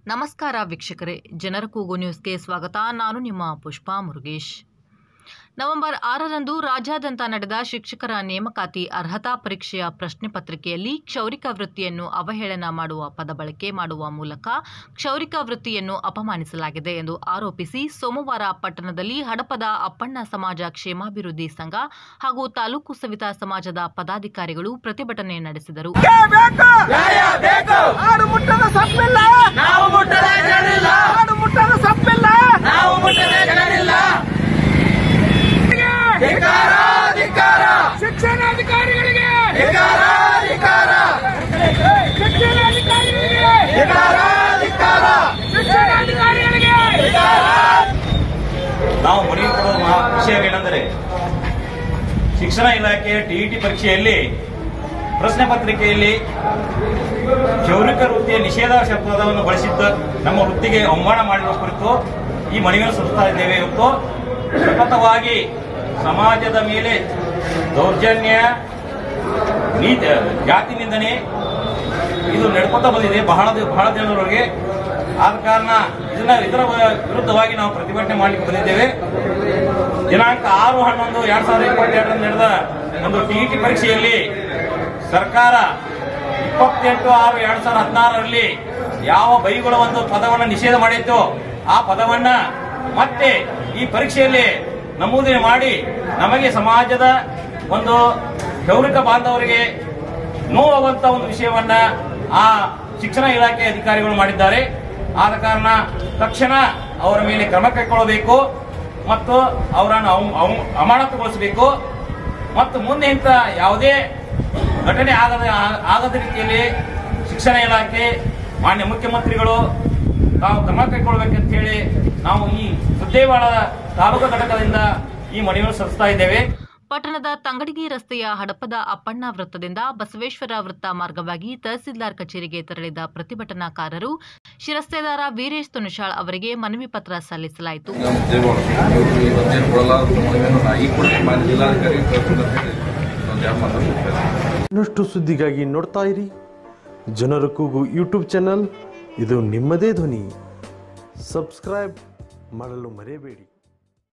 ನಮಸ್ಕಾರ ವೀಕ್ಷಕರೇ ಜನರ ಕೂಗು ನ್ಯೂಸ್ಗೆ ಸ್ವಾಗತ ನಾನು ನಿಮ್ಮ ಪುಷ್ಪಾ ಮುರುಗೇಶ್ ನವೆಂಬರ್ ಆರರಂದು ರಾಜ್ಯಾದ್ಯಂತ ನಡೆದ ಶಿಕ್ಷಕರ ನೇಮಕಾತಿ ಅರ್ಹತಾ ಪರೀಕ್ಷೆಯ ಪ್ರಶ್ನೆ ಪತ್ರಿಕೆಯಲ್ಲಿ ಕ್ಷೌರಿಕ ವೃತ್ತಿಯನ್ನು ಅವಹೇಳನ ಮಾಡುವ ಪದ ಬಳಕೆ ಮಾಡುವ ಮೂಲಕ ಕ್ಷೌರಿಕ ವೃತ್ತಿಯನ್ನು ಅಪಮಾನಿಸಲಾಗಿದೆ ಎಂದು ಆರೋಪಿಸಿ ಸೋಮವಾರ ಪಟ್ಟಣದಲ್ಲಿ ಹಡಪದ ಅಪ್ಪಣ್ಣ ಸಮಾಜ ಕ್ಷೇಮಾಭಿವೃದ್ಧಿ ಸಂಘ ಹಾಗೂ ತಾಲೂಕು ಸವಿತಾ ಸಮಾಜದ ಪದಾಧಿಕಾರಿಗಳು ಪ್ರತಿಭಟನೆ ನಡೆಸಿದರು ಬೇಕು ನ್ಯಾಯ ಬೇಕು ಆಡು ಮುಟ್ಟದ ಸಪ್ಪಿಲ್ಲ ನಾವು ಮುಟ್ಟದೆ ಜನರಿಲ್ಲ ಆಡು ಮುಟ್ಟದ ಸಪ್ಪಿಲ್ಲ ನಾವು ಮುಟ್ಟದೆ ಜನರಿಲ್ಲ ಧಿಕ್ಕಾರ ಧಿಕ್ಕಾರ ಶಿಕ್ಷಣಾಧಿಕಾರಿಗಳಿಗೆ ಧಿಕ್ಕಾರ ಧಿಕ್ಕಾರ ಶಿಕ್ಷಣಾಧಿಕಾರಿಗಳಿಗೆ ಧಿಕ್ಕಾರ ಧಿಕ್ಕಾರ ಶಿಕ್ಷಣಾಧಿಕಾರಿಗಳಿಗೆ ನಾವು ಮನೆಯುವ ಮಹಾ ವಿಷಯವೇನೆಂದರೆ ಶಿಕ್ಷಣ ಇಲಾಖೆಯ ಟಿಇಟಿ ಪರೀಕ್ಷೆಯಲ್ಲಿ ಪ್ರಶ್ನೆ ಪತ್ರಿಕೆಯಲ್ಲಿ ಕ್ಷೌರಿಕ ವೃತ್ತಿಯ ನಿಷೇಧ ಶಬ್ದವನ್ನು ಬಳಸಿದ್ದ ನಮ್ಮ ವೃತ್ತಿಗೆ ಅವಮಾನ ಮಾಡಿರುವ ಕುರಿತು ಈ ಮನವಿಯನ್ನು ಸಲ್ಲಿಸ್ತಾ ಇದ್ದೇವೆ ಇವತ್ತು ಸತತವಾಗಿ ಸಮಾಜದ ಮೇಲೆ ದೌರ್ಜನ್ಯ ನೀತಿ ಜಾತಿ ನಿಂದನೆ ಇದು ನಡ್ಕೊತಾ ಬಂದಿದೆ ಬಹಳ ದಿ- ಬಹಳ ದಿನದವರೆಗೆ ಆದ ಕಾರಣ ಇದನ್ನ ಇದರ ವಿರುದ್ಧವಾಗಿ ನಾವು ಪ್ರತಿಭಟನೆ ಮಾಡಲಿಕ್ಕೆ ಬಂದಿದ್ದೇವೆ ದಿನಾಂಕ ಆರು ಹನ್ನೊಂದು ಎರಡ್ ಸಾವಿರದ ಇಪ್ಪತ್ತೆರಡರಂದು ನಡೆದ ಒಂದು ಟಿಇಟಿ ಪರೀಕ್ಷೆಯಲ್ಲಿ ಸರ್ಕಾರ ಇಪ್ಪತ್ತೆಂಟು ಆರು ಎರಡ್ ಸಾವಿರದ ಹದಿನಾರರಲ್ಲಿ ಯಾವ ಬೈಗುಳ ಒಂದು ಪದವನ್ನು ನಿಷೇಧ ಮಾಡಿತ್ತು ಆ ಪದವನ್ನ ಮತ್ತೆ ಈ ಪರೀಕ್ಷೆಯಲ್ಲಿ ನಮೂದನೆ ಮಾಡಿ ನಮಗೆ ಸಮಾಜದ ಒಂದು ಗೌರಕ ಬಾಂಧವರಿಗೆ ನೋವುವಂತ ಒಂದು ವಿಷಯವನ್ನ ಆ ಶಿಕ್ಷಣ ಇಲಾಖೆ ಅಧಿಕಾರಿಗಳು ಮಾಡಿದ್ದಾರೆ ಆದ ಕಾರಣ ತಕ್ಷಣ ಅವರ ಮೇಲೆ ಕ್ರಮ ಕೈಗೊಳ್ಳಬೇಕು ಮತ್ತು ಅವರನ್ನು ಅವ- ಅವ- ಅಮಾನತುಗೊಳಿಸಬೇಕು ಮತ್ತು ಮುಂದೆ ಇಂಥ ಯಾವುದೇ ಘಟನೆ ಆಗದ ಆಗದ ರೀತಿಯಲ್ಲಿ ಶಿಕ್ಷಣ ಇಲಾಖೆ ಮಾನ್ಯ ಮುಖ್ಯಮಂತ್ರಿಗಳು ತಾವು ಕ್ರಮ ಕೈಗೊಳ್ಳಬೇಕಂತ ಹೇಳಿ ನಾವು ಈ ಸುದ್ದೇವಾಡ ತಾಲೂಕು ಘಟಕದಿಂದ ಈ ಮನವಿಯನ್ನು ಸಲ್ಲಿಸ್ತಾ ಇದ್ದೇವೆ ಪಟ್ಟಣದ ತಂಗಡಗಿ ರಸ್ತೆಯ ಹಡಪದ ಅಪ್ಪಣ್ಣ ವೃತ್ತದಿಂದ ಬಸವೇಶ್ವರ ವೃತ್ತ ಮಾರ್ಗವಾಗಿ ತಹಸೀಲ್ದಾರ್ ಕಚೇರಿಗೆ ತೆರಳಿದ ಪ್ರತಿಭಟನಾಕಾರರು ಶಿರಸ್ತೇದಾರ ವೀರೇಶ್ ತುನುಶಾಳ್ ಅವರಿಗೆ ಮನವಿ ಪತ್ರ ಸಲ್ಲಿಸಲಾಯಿತು ನಮ್ಮ ದೇವೇಗೌಡ ಇವರು ಇವತ್ತೇನು ಕೊಡಲ್ಲ ಮನವಿಯನ್ನು ನಾ ಈ ಕೂಡಲೇ ಮಾನ್ಯ ಜಿಲ್ಲಾಧಿಕಾರಿ ಕಳ್ಸ್ಕೊಂಡು ಅಂತ ಹೇಳಿ ಒಂದು ಎರಡು ಮಾತಾಡ್ತಿದ್ದೇನೆ ಇನ್ನಷ್ಟು ಸುದ್ದಿಗಾಗಿ ನೋಡ್ತಾ ಇರಿ ಜನರ ಕೂಗು ಯೂಟ್ಯೂಬ್ ಚಾನಲ್ ಇದು ನಿಮ್ಮದೇ ಧ್ವನಿ ಸಬ್ಸ್ಕ್ರೈಬ್ ಮಾಡಲು ಮರೆಯಬೇಡಿ